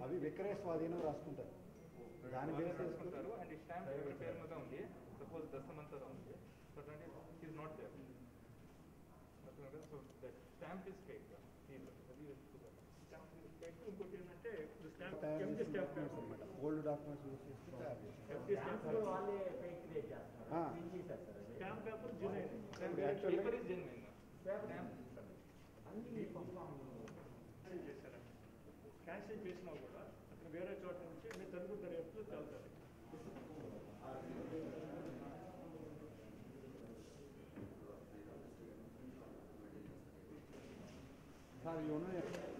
అవి విక్రయ స్వాధీనం రాసుకుంటారు దాని బేస్ చేసుకుని రాసుకుంటారు అండ్ ఈ స్టాంప్ ఎవరి పేరు మీద ఉంది సపోజ్ దశమంతరం ఉంది సో అట్లాంటి is not there so that stamp is fake అది స్టాంప్ ఇస్ ఫేక్ ఇంకోటి ఏంటంటే స్టాంప్ తయారు ఎంటీ చేసిన స్టాంప్ డాక్యుమెంట్స్ అనమాట ఓల్డ్ డాక్యుమెంట్స్ యూస్ చేసి తయారు చేస్తారు ఎంటీ స్టాంప్ వాళ్ళే ఫేక్ క్రియేట్ చేస్తున్నారు ఆ. Print చేశారు సార్ అది. Stamp paper genuine Actually- paper is genuine అన్ని పంపాము. క్యాన్సిల్ చేశారు క్యాన్సిల్ చేసినా కూడా అతను వేరే చోట నుంచి అన్ని తలుపు దర్యాప్తులు తేలుతారు సార్ ఇవి ఉన్నాయి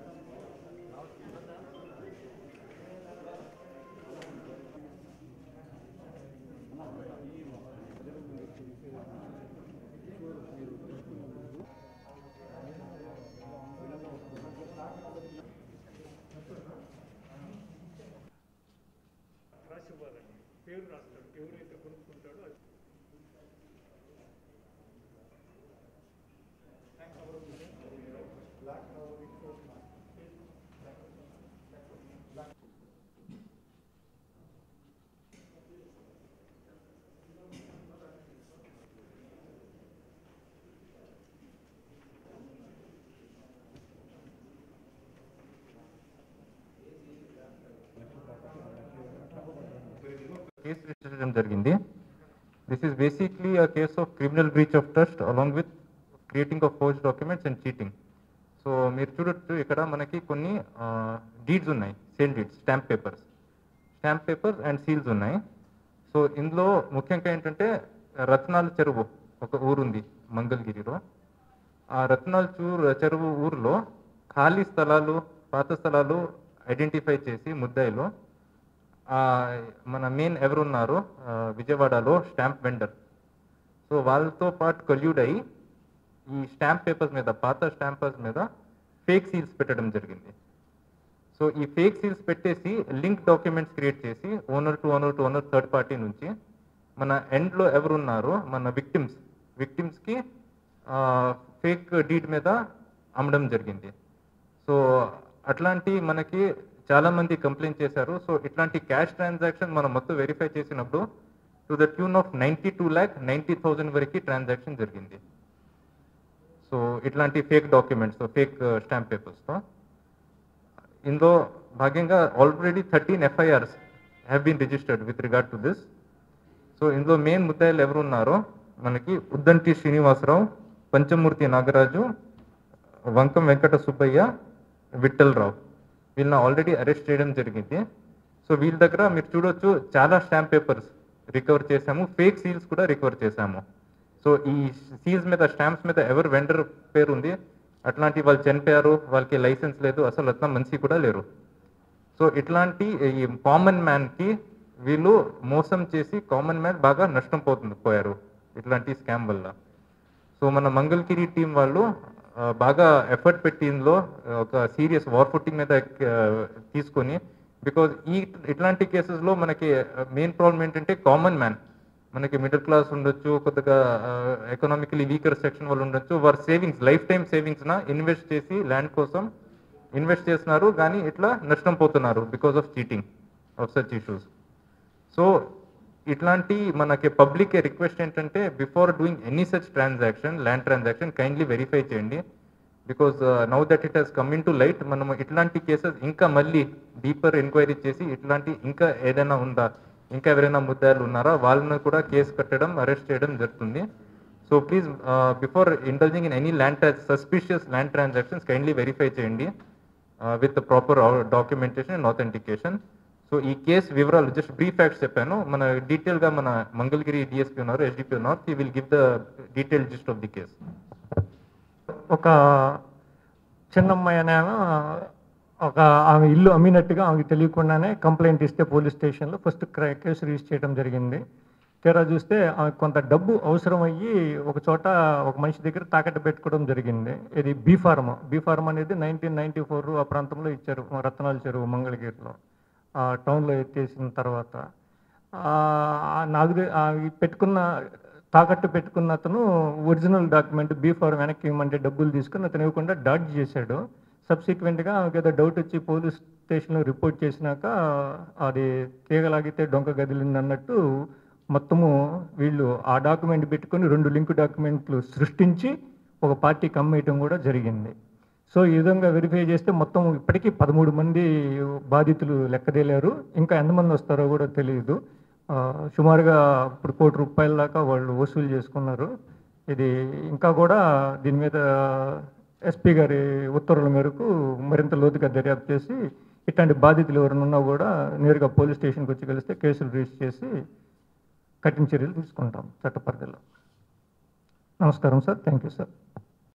రాసి ఇవ్వాలండి పేరు రాస్తాడు ఎవరైతే కొనుక్కుంటాడో అది కేసు రిజిస్టర్ చేయడం జరిగింది this is basically a case of criminal breach of trust along with creating of forge documents and cheating so మీరు చూడొచ్చు ఇక్కడ మనకి కొన్ని డీడ్స్ ఉన్నాయి sale deeds stamp papers stamp papers and seals ఉన్నాయి సో ఇందులో ముఖ్యంగా ఏంటంటే రత్నాల చెరువు ఒక ఊరుంది మంగళగిరిలో ఆ రత్నాల చూరు చెరువు ఊరిలో ఖాళీ స్థలాలు పాత స్థలాలు ఐడెంటిఫై చేసి ముద్దాయిలో ఆ, మన మెయిన్ ఎవరున్నారో ఆ, విజయవాడలో స్టాంప్ వెండర్ సో వాళ్ళతో పాటు కొల్యూడ్ అయ్యి ఈ స్టాంప్ పేపర్స్ మీద పాత స్టాంపర్స్ మీద ఫేక్ సీల్స్ పెట్టడం జరిగింది సో ఈ ఫేక్ సీల్స్ పెట్టేసి లింక్ డాక్యుమెంట్స్ క్రియేట్ చేసి owner to owner to owner third party నుంచి మన ఎండ్లో ఎవరున్నారో మన విక్టిమ్స్ విక్టిమ్స్కి ఫేక్ డీడ్ మీద అమ్మడం జరిగింది సో అట్లాంటి మనకి చాలా మంది కంప్లైంట్ చేశారు సో ఇట్లాంటి క్యాష్ ట్రాన్సాక్షన్ మనం మొత్తం వెరిఫై చేసినప్పుడు to the tune of ninety two lakh ninety thousand వరకు ట్రాన్సాక్షన్ జరిగింది సో ఇట్లాంటి ఫేక్ డాక్యుమెంట్స్ ఫేక్ స్టాంప్ పేపర్స్తో ఇందులో భాగంగా already thirteen FIRs have been registered with regard to this so ఇందులో మెయిన్ ముద్దాయిలు ఎవరు ఉన్నారో మనకి ఉద్దంటి శ్రీనివాసరావు పంచమూర్తి నాగరాజు వంకం వెంకట సుబ్బయ్య విఠలరావు వీళ్ళని ఆల్రెడీ అరెస్ట్ చేయడం జరిగింది సో వీళ్ళ దగ్గర మీరు చూడొచ్చు చాలా స్టాంప్ పేపర్స్ రికవర్ చేశాము ఫేక్ సీల్స్ కూడా రికవర్ చేశాము సో ఈ సీల్స్ మీద స్టాంప్స్ మీద ఎవరు వెండర్ పేరు ఉంది అట్లాంటి వాళ్ళు చనిపోయారు వాళ్ళకి లైసెన్స్ లేదు అసలు అట్లా మనిషి కూడా లేరు సో ఇట్లాంటి ఈ కామన్ మ్యాన్కి వీళ్ళు మోసం చేసి కామన్ మ్యాన్ బాగా నష్టం పోతుంది పోయారు ఇట్లాంటి స్కామ్ వల్ల సో మన మంగళగిరి టీం వాళ్ళు ఆ, బాగా ఎఫర్ట్ పెట్టి ఇందులో ఆ, ఒక సీరియస్ వార్ ఫుటింగ్ మీద ఆ, తీసుకొని బికాజ్ ఈ ఇట్లాంటి కేసెస్లో మనకి మెయిన్ ప్రాబ్లం ఏంటంటే కామన్ మ్యాన్ మనకి మిడిల్ క్లాస్ ఉండొచ్చు కొద్దిగా ఎకనామికలీ వీకర్ సెక్షన్ వాళ్ళు ఉండొచ్చు వారి సేవింగ్స్ లైఫ్ టైం సేవింగ్స్న ఇన్వెస్ట్ చేసి ల్యాండ్ కోసం ఇన్వెస్ట్ చేస్తున్నారు కానీ ఇట్లా నష్టం పోతున్నారు because of cheating of such issues so ఇట్లాంటి మనకి పబ్లిక్ రిక్వెస్ట్ ఏంటంటే before doing any such transaction land transaction kindly verify చేయండి because now that it has come into light మనం ఇట్లాంటి కేసెస్ ఇంకా మళ్ళీ డీపర్ ఎంక్వైరీ చేసి ఇట్లాంటి ఇంకా ఏదైనా ఉందా ఇంకా ఎవరైనా ముద్దాయిలు ఉన్నారా వాళ్ళని కూడా కేసు కట్టడం అరెస్ట్ చేయడం జరుగుతుంది so please before indulging in any land suspicious land transactions kindly verify చేయండి with proper documentation and authentication so ఈ కేసు వివరాలు జస్ట్ బ్రీఫ్ ఫ్యాక్ట్స్ చెప్పాను మన డీటెయిల్ గా మన మంగళగిరి డిఎస్పీ ఉన్నారు ఎస్డిపి ఉన్నారు he will give the detail gist of the case ఒక చిన్నమ్మాయి అనే ఆమె ఒక ఆమె ఇల్లు అమ్మినట్టుగా ఆమెకి తెలియకుండానే కంప్లైంట్ ఇస్తే పోలీస్ స్టేషన్లో ఫస్ట్ క్రై- కేసు రిజిస్టర్ చేయడం జరిగింది తీరా చూస్తే ఆమెకు కొంత డబ్బు అవసరం అయ్యి ఒక చోట ఒక మనిషి దగ్గర తాకట్టు పెట్టుకోవడం జరిగింది ఇది బీ ఫార్మ్ బీ ఫార్మ్ అనేది నైన్టీన్ నైన్టీ ఫోర్ ఆ ప్రాంతంలో ఇచ్చారు రత్నాల చెరువు మంగళగిరిలో ఆ టౌన్లో ఎత్తేసిన తర్వాత ఆ, నాకు తె- ఆ, ఈ పెట్టుకున్న తాకట్టు పెట్టుకున్న అతను ఒరిజినల్ డాక్యుమెంట్ బీ ఫార్మ్ వెనక్కి ఇవ్వమంటే డబ్బులు తీసుకుని అతను ఇవ్వకుండా డాడ్జ్ చేశాడు సబ్సిక్వెంట్గా ఆమెకి ఏదో డౌట్ వచ్చి పోలీస్ స్టేషన్లో రిపోర్ట్ చేసినాక అది తీగలాగితే డొంక గదిలింది అన్నట్టు మొత్తము వీళ్ళు ఆ డాక్యుమెంట్ పెట్టుకొని రెండు లింక్ డాక్యుమెంట్లు సృష్టించి ఒక పార్టీకి అమ్మేయటం కూడా జరిగింది సో ఈ విధంగా వెరిఫై చేస్తే మొత్తం ఇప్పటికీ పదమూడు మంది బాధితులు లెక్కదేలారు ఇంకా ఎంతమంది వస్తారో కూడా తెలియదు ఆ, సుమారుగా ఇప్పుడు కోటి రూపాయల దాకా వాళ్ళు వసూలు చేసుకున్నారు ఇది ఇంకా కూడా దీని మీద ఎస్పీ గారి ఉత్తర్వుల మేరకు మరింత లోతుగా దర్యాప్తు చేసి ఇట్లాంటి బాధితులు ఎవరైనా ఉన్నా కూడా నేరుగా పోలీస్ స్టేషన్కి వచ్చి కలిస్తే కేసులు రిజిస్టర్ చేసి కఠిన చర్యలు తీసుకుంటాం చట్ట పరిధిలో నమస్కారం సార్ థ్యాంక్ యూ సార్